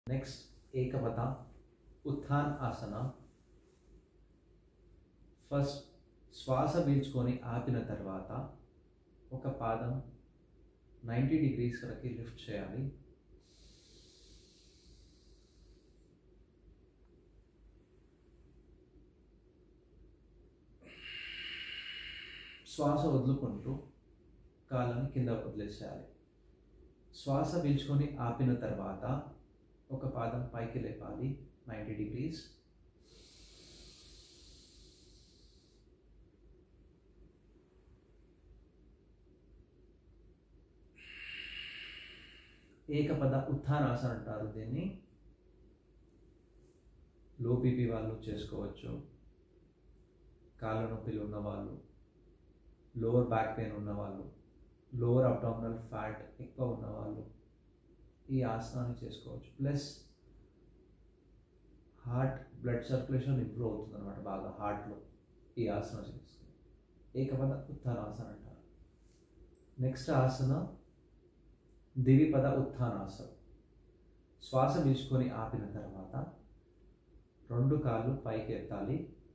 next ఏకపత ఉత్థాన్ ఆసన ఫస్ట్ శ్వాస పీల్చుకొని ఆపిన తర్వాత ఒక పాదం నైంటీ డిగ్రీస్ వరకు లిఫ్ట్ చేయాలి శ్వాస వదులుకుంటూ కాళ్ళని కింద వదిలేసేయాలి శ్వాస పీల్చుకొని ఆపిన తర్వాత ఒక పాదం పైకి లేపాలి నైంటీ డిగ్రీస్ ఏకపద ఉత్థానాసన అంటారు దీన్ని లో బీపీ వాళ్ళు చేసుకోవచ్చు కాళ్ళ నొప్పులు ఉన్నవాళ్ళు లోవర్ బ్యాక్ పెయిన్ ఉన్నవాళ్ళు లోవర్ అబ్డామినల్ ఫ్యాట్ ఎక్కువ ఉన్నవాళ్ళు ఈ ఆసనాన్ని చేసుకోవచ్చు plus heart blood circulation improve అవుతుంది అనమాట బాగా హార్ట్లో ఈ ఆసనం చేస్తే ఏకపద ఉత్థానాసన అంటారు నెక్స్ట్ ఆసన దివిపద ఉత్థానాసనం శ్వాస పీల్చుకొని ఆపిన తర్వాత రెండు కాళ్ళు పైకి ఎత్తాలి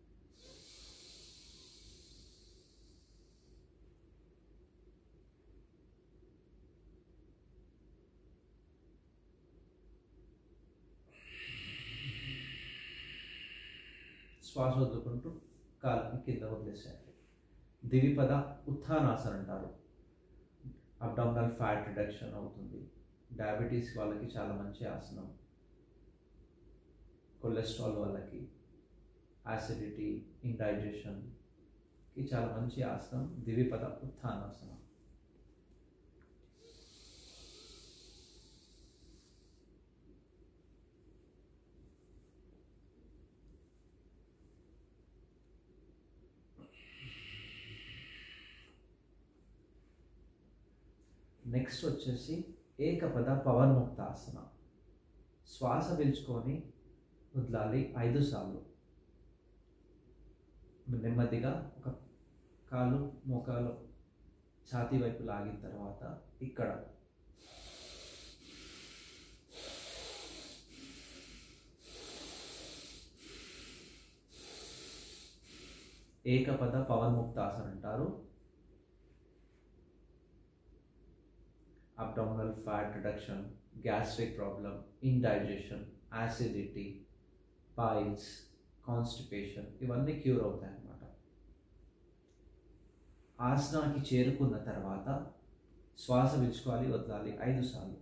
శ్వాస వదులుకుంటూ కాళ్ళని కింద వదిలేసేయాలి దివిపద ఉత్థానాసన అంటారు అబ్డామినల్ ఫ్యాట్ రిడక్షన్ అవుతుంది డయాబెటీస్ వాళ్ళకి చాలా మంచి ఆసనం కొలెస్ట్రాల్ వాళ్ళకి యాసిడిటీ ఇండైజెషన్కి చాలా మంచి ఆసనం దివిపద ఉత్థానాసనం నెక్స్ట్ వచ్చేసి ఏకపద పవన్ముక్తాసన శ్వాస పీల్చుకొని వదలాలి ఐదు సార్లు నెమ్మదిగా ఒక కాలు మోకాలు ఛాతీ వైపు లాగిన తర్వాత ఇక్కడ ఏకపద పవన్ముక్తాసన అంటారు abdominal fat reduction, gastric problem, indigestion, acidity, piles, constipation ఇవన్నీ క్యూర్ అవుతాయి అన్నమాట ఆసనానికి చేరుకున్న తర్వాత శ్వాస పీల్చుకోవాలి వదలాలి ఐదు సార్లు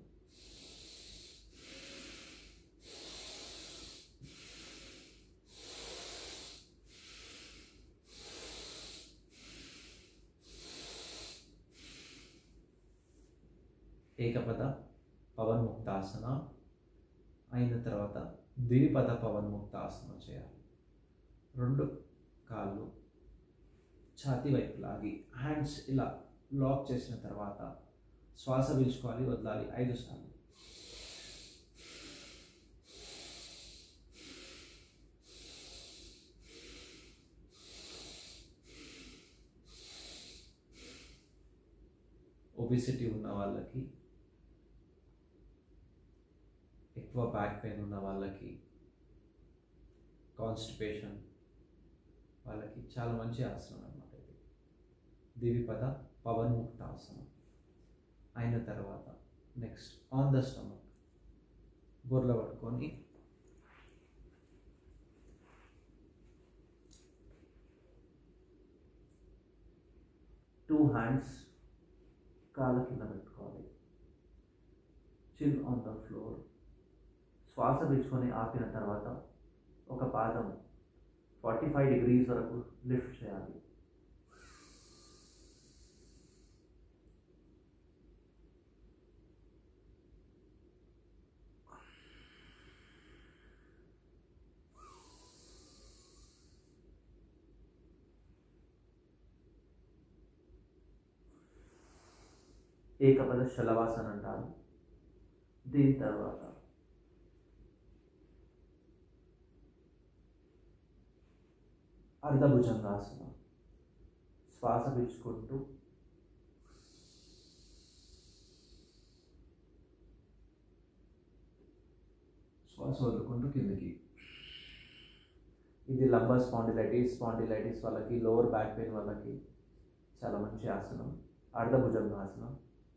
ఏకపద పవన్ముక్తాసన అయిన తర్వాత ద్విపద పవన్ముక్తాసన చేయాలి రెండు కాళ్ళు ఛాతీ వైపు లాగి హ్యాండ్స్ ఇలా లాక్ చేసిన తర్వాత శ్వాస పీల్చుకోవాలి వదలాలి ఐదు సార్లు ఒబిసిటీ ఉన్న వాళ్ళకి ఎక్కువ బ్యాక్ పెయిన్ ఉన్న వాళ్ళకి కాన్స్టిపేషన్ వాళ్ళకి చాలా మంచి ఆసనం అనమాట ఇది దివిపద పవన్ముక్త ఆసనం అయిన తర్వాత నెక్స్ట్ ఆన్ ద స్టమక్ బొర్ల పట్టుకొని టూ హ్యాండ్స్ కాళ్ళ కింద పెట్టుకోవాలి చిల్ ఆన్ ద ఫ్లోర్ శ్వాస పీల్చుకొని ఆపిన తర్వాత ఒక పాదం ఫార్టీ ఫైవ్ డిగ్రీస్ వరకు లిఫ్ట్ చేయాలి ఏకపద శలవాసన అంటారు దీని తర్వాత అర్ధభుజంగాసన శ్వాస పీల్చుకుంటూ శ్వాస వదులుకుంటూ కిందకి ఇది లంబర్ స్పాండిలైటిస్ స్పాండిలైటిస్ వాళ్ళకి లోవర్ బ్యాక్ పెయిన్ వాళ్ళకి చాలా మంచి ఆసనం అర్ధభుజంగ ఆసనం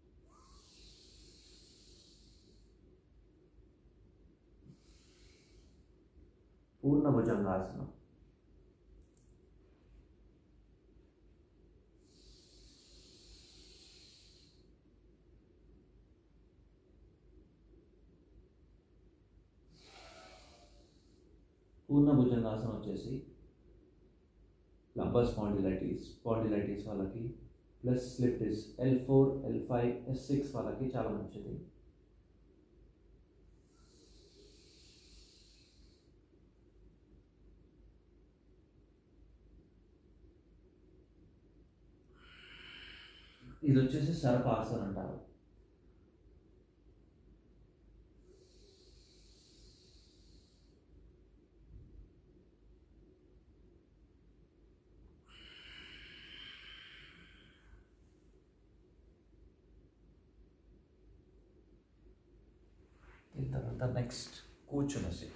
పూర్ణ భుజంగాసనం పూర్ణ భుజంగాసనం వచ్చేసి లంబర్ స్పాండిలైటిస్ స్పాండిలైటిస్ వాళ్ళకి plus slip disc L four L five S six వాళ్ళకి చాలా మంచిది ఇది వచ్చేసి సర్పాసన్ అంటారు దీని తర్వాత నెక్స్ట్ కూర్చునేసి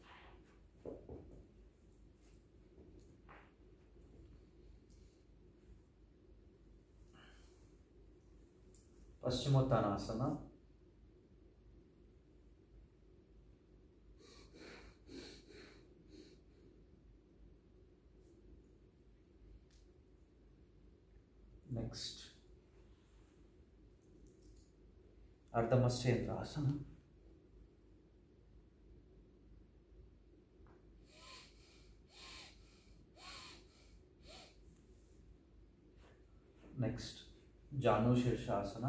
పశ్చిమోత్తానాసన నెక్స్ట్ అర్ధమస్యేంద్రాసన నెక్స్ట్ జాను శీర్షాసన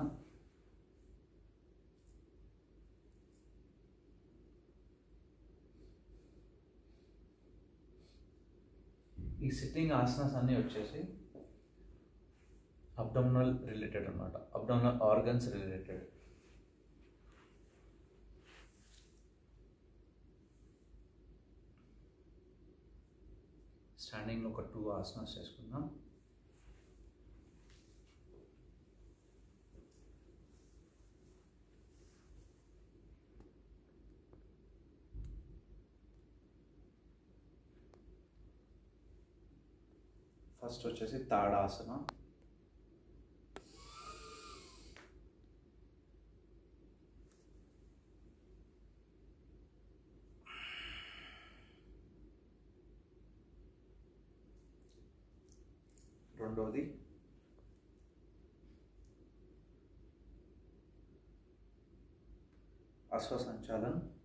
ఈ సిట్టింగ్ ఆసనాస్ అన్నీ వచ్చేసి అబ్డమినల్ రిలేటెడ్ అనమాట అబ్డమినల్ ఆర్గన్స్ రిలేటెడ్ స్టాండింగ్లో ఒక టూ ఆసనాస్ చేసుకుందాం ఫస్ట్ వచ్చేసి తాడాసన రెండోది అశ్వసంచాలన్